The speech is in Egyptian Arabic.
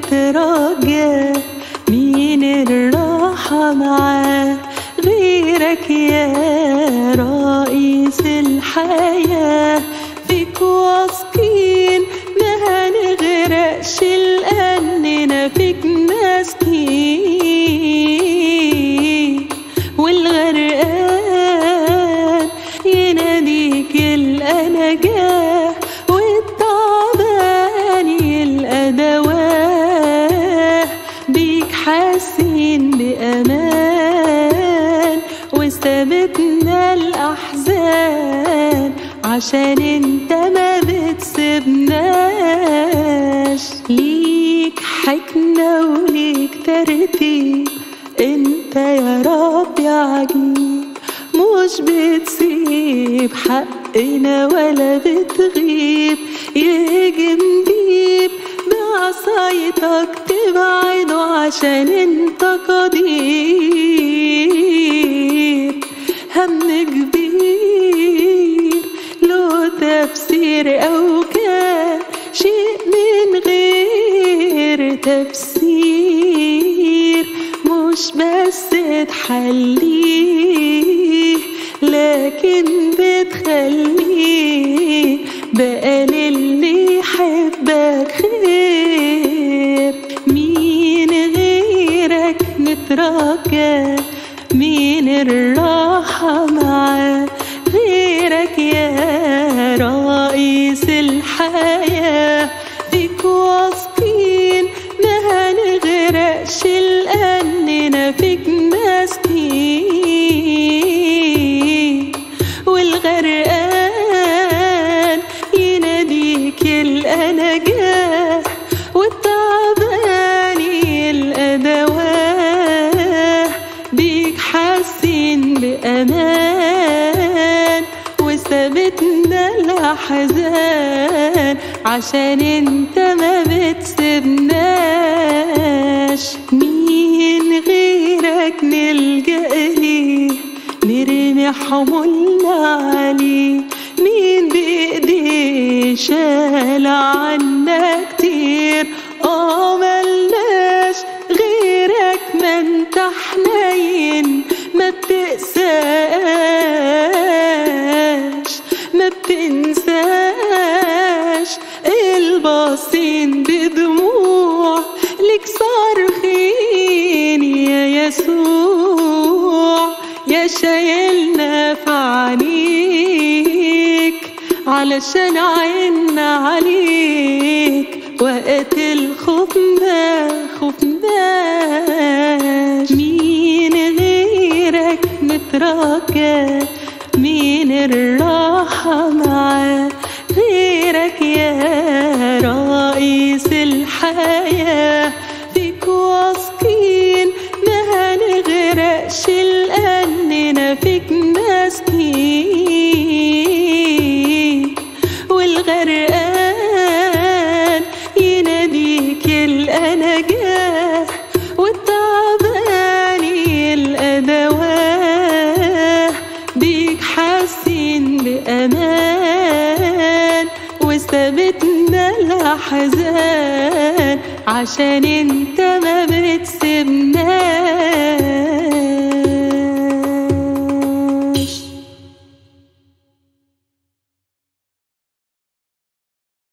نترجى مين الراحة معاه غيرك يا رئيس الحياة فيك واثقين ما هنغرقش لأننا فيك ماسكين والغرقان يناديك يلقى نجاة والتعبان يلقى دواه بيك حاسين بأمان وثابتنا الأحزان عشان انت ما بتسيبناش ليك حكمة وليك ترتيب انت يا رب يا عجيب مش بتسيب حقنا ولا بتغيب يهجم ديب بعصايتك تبعده عشان انت قدير هم كبير له تفسير او كان شيء من غير تفسير مش بس تحليه لكن بتخليه بقى للي يحبك خير مين غيرك نترجى مين الراحة معاه غيرك يا رئيس الحياة فيك واثقين ما هنغرقش لأننا فيك ماسكين والغرقان يناديك يلقى نجاة والتعبان يلقى دواه بيك حاسين بأمان وثابتنا الأحزان عشان انت ما بتسيبناش مين غيرك نلجأ ليه نرمي حمولنا عليه مين بإيديه شال عنا كتير اه ملناش غيرك ما انت حنين ما بتقساش ما بتنساش الباصين بدموع لك صارخين يا يسوع يا شايلنا في عينيك علشان عنا عليك وقت الخوف ما خفناش مين غيرك نترجى مين الراحة معاه غيرك يا رئيس الحياة فيك واثقين ما هنغرقش لأننا فيك ماسكين والغرقان يناديك يلقى نجاة والتعبان يلقى دواه بيك حاسين بأمان وثابتنا الأحزان عشان انت ما بتسيبناش